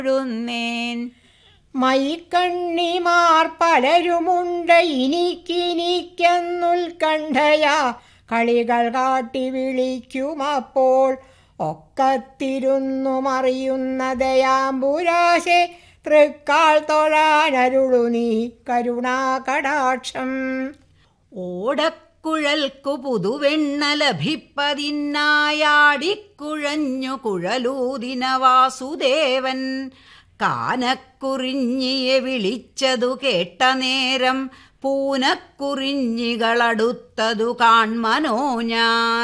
ഴുന്നേൻ മൈക്കണ്ണിമാർ പലരുമുണ്ട് ഇനിക്കിനിക്കെന്നുൽക്കണ്ഠയാ കളികൾ കാട്ടി വിളിക്കുമപ്പോൾ ഒക്കത്തിരുന്നു മറിയുന്നതയാമ്പുരാശെ തൃക്കാൽ തൊഴാനരുളു നീ കരുണാകടാക്ഷം ഓടക്കുഴൽക്കു പുതുവെണ്ണ ലഭിപ്പതിനായാടിക്കുഴഞ്ഞു കുഴലൂതിന വാസുദേവൻ കാനക്കുറിഞ്ഞിയെ വിളിച്ചതു കേട്ട നേരം പൂനക്കുറിഞ്ഞികളടുത്തതു കാൺമനോ ഞാൻ